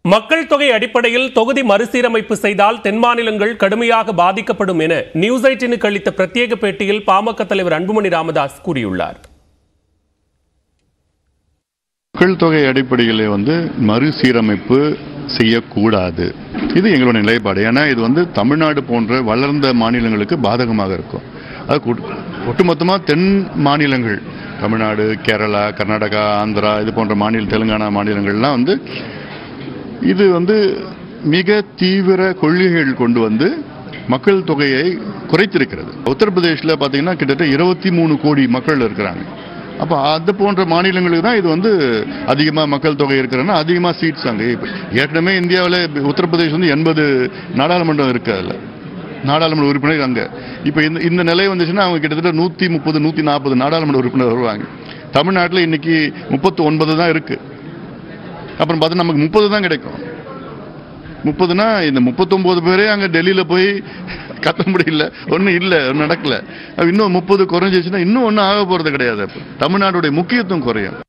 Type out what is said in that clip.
மக்கள் தொகை அடிப்படையில் தொகுதி மறுசீரமைப்பு செய்தால் தென் மாநிலங்கள் கடுமையாக பாதிக்கப்படும் என நியூஸ் எயிட்டினுக்கு அளித்த பிரத்யேக பேட்டியில் பாமக தலைவர் அன்புமணி ராமதாஸ் கூறியுள்ளார் மக்கள் தொகை அடிப்படையில் வந்து மறுசீரமைப்பு செய்யக்கூடாது இது எங்களுடைய நிலைப்பாடு ஏன்னா இது வந்து தமிழ்நாடு போன்ற வளர்ந்த மாநிலங்களுக்கு பாதகமாக இருக்கும் அது கூட்டு- ஒட்டுமொத்தமாக தென் மாநிலங்கள் தமிழ்நாடு கேரளா கர்நாடகா ஆந்திரா இது போன்ற மாநில தெலுங்கானா மாநிலங்கள்லாம் வந்து இது வந்து மிக தீவிர கொள்கைகள் கொண்டு வந்து மக்கள் தொகையை குறைத்திருக்கிறது உத்தரப்பிரதேசில் பார்த்தீங்கன்னா கிட்டத்தட்ட இருபத்தி மூணு கோடி மக்கள் இருக்கிறாங்க அப்போ அது போன்ற மாநிலங்களுக்கு தான் இது வந்து அதிகமாக மக்கள் தொகை இருக்கிறன்னா அதிகமாக சீட்ஸ் அங்கே இப்போ ஏற்கனவே இந்தியாவில் உத்தரப்பிரதேஷ் வந்து எண்பது நாடாளுமன்றம் இருக்கு அதில் நாடாளுமன்ற உறுப்பினர் அங்கே இப்போ இந்த இந்த நிலை வந்துச்சுன்னா அவங்க கிட்டத்தட்ட நூற்றி முப்பது நூற்றி நாற்பது நாடாளுமன்ற உறுப்பினர் வருவாங்க தமிழ்நாட்டில் இன்னைக்கு முப்பத்தி ஒன்பது தான் இருக்குது அப்புறம் பார்த்தா நமக்கு முப்பது தான் கிடைக்கும் முப்பதுனா இந்த முப்பத்தொம்போது பேரே அங்கே டெல்லியில் போய் கத்த முடியல ஒன்றும் இல்லை ஒன்றும் நடக்கல இன்னும் முப்பது குறைஞ்சிச்சுன்னா இன்னும் ஒன்றும் ஆக போகிறது கிடையாது அப்போ தமிழ்நாடுடைய முக்கியத்துவம் குறையும்